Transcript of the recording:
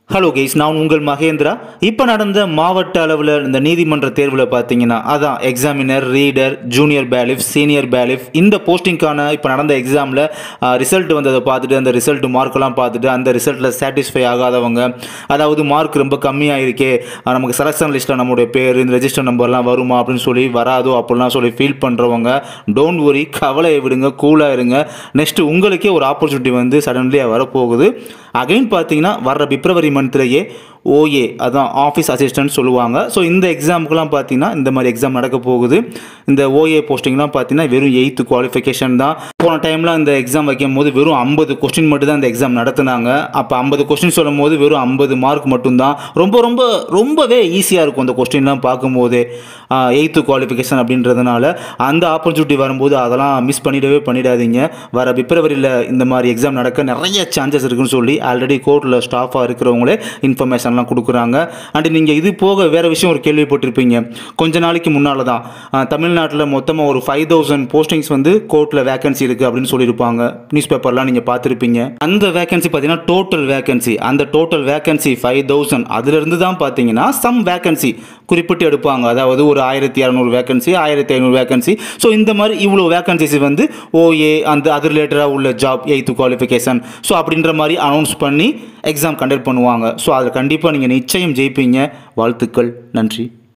hello guys நான் உங்கள் மகேந்திரா இப்போ நடந்த மாவட்ட அளவில் இந்த நீதிமன்ற தேர்வில் பார்த்தீங்கன்னா அதான் examiner reader junior bailiff senior bailiff இந்த போஸ்டிங்க்கான இப்போ நடந்த எக்ஸாமில் ரிசல்ட் வந்ததை பார்த்துட்டு அந்த ரிசல்ட் மார்க்கெல்லாம் பார்த்துட்டு அந்த ரிசல்ட்டில் சாட்டிஸ்ஃபை ஆகாதவங்க அதாவது மார்க் ரொம்ப கம்மியாக இருக்கே அஹ் நமக்கு செலக்ஷன் லிஸ்ட்டில் நம்மளுடைய பேர் இந்த ரெஜிஸ்டர் நம்பர்லாம் வருமா அப்படின்னு சொல்லி வராதோ அப்படிலாம் சொல்லி ஃபீல் பண்ணுறவங்க டோன்ட் worry கவலையை விடுங்க கூலாக இருங்க நெக்ஸ்ட் உங்களுக்கே ஒரு ஆப்பர்ச்சுனிட்டி வந்து சடன்லியாக வரப்போகுது அகைன் பார்த்தீங்கன்னா வர்ற பிப்ரவரி மந்த்லேயே ஓஏ அதான் ஆஃபீஸ் அசிஸ்டன்ட் சொல்லுவாங்க ஸோ இந்த எக்ஸாமுக்குலாம் பார்த்தீங்கன்னா இந்த மாதிரி எக்ஸாம் நடக்க போகுது இந்த ஓஏ போஸ்டிங்லாம் பார்த்தீங்கன்னா வெறும் எயித்து குவாலிஃபிகேஷன் தான் போன டைமில் இந்த எக்ஸாம் வைக்கும் போது வெறும் ஐம்பது கொஸ்டின் மட்டும் தான் இந்த எக்ஸாம் நடத்துனாங்க அப்போ ஐம்பது கொஸ்டின் சொல்லும் போது வெறும் ஐம்பது மார்க் மட்டும்தான் ரொம்ப ரொம்ப ரொம்பவே ஈஸியாக இருக்கும் அந்த கொஸ்டின்லாம் பார்க்கும்போது எயித்து குவாலிஃபிகேஷன் அப்படின்றதுனால அந்த ஆப்பர்ச்சுனிட்டி வரும்போது அதெல்லாம் மிஸ் பண்ணிடவே பண்ணிடாதீங்க வர பிப்ரவரியில் இந்த மாதிரி எக்ஸாம் நடக்க நிறைய சான்சஸ் இருக்குன்னு சொல்லி ஆல்ரெடி கோர்ட்டில் ஸ்டாஃபாக இருக்கிறவங்களே இன்ஃபர்மேஷன்லாம் கொடுக்குறாங்க அண்ட் நீங்கள் இது போக வேறு விஷயம் ஒரு கேள்விப்பட்டிருப்பீங்க கொஞ்ச நாளைக்கு முன்னால் தான் அஹ், தமிழ்நாட்டில் மொத்தமாக ஒரு ஃபைவ் தௌசண்ட் போஸ்டிங்ஸ் வந்து கோர்ட்டில் வேகன்சி இருக்குது அப்படின்னு சொல்லியிருப்பாங்க நியூஸ் பேப்பர்லாம் நீங்கள் பார்த்துருப்பீங்க அந்த வேகன்சி பார்த்தீங்கன்னா டோட்டல் வேகன்சி அந்த டோட்டல் வேகன்சி ஃபைவ் தௌசண்ட் அதுலேருந்து தான் பார்த்தீங்கன்னா சம் வேகன்சி குறிப்பிட்டு எடுப்பாங்க அதாவது ஒரு ஆயிரத்தி இரநூறு வேகன்சி ஆயிரத்தி ஐநூறு வேகன்சி ஸோ இந்த மாதிரி இவ்வளோ வேகன்சிஸ் வந்து ஓஏ அந்த அது ரிலேட்டடாக உள்ள ஜாப் எயித்து குவாலிஃபிகேஷன் ஸோ அப்படின்ற மாதிரி அனௌன்ஸ் பண்ணி எக்ஸாம் கண்டக்ட் பண்ணுவாங்க ஸோ அதில் கண்டிப்பாக நீங்கள் நிச்சயம் ஜெயிப்பீங்க வாழ்த்துக்கள் நன்றி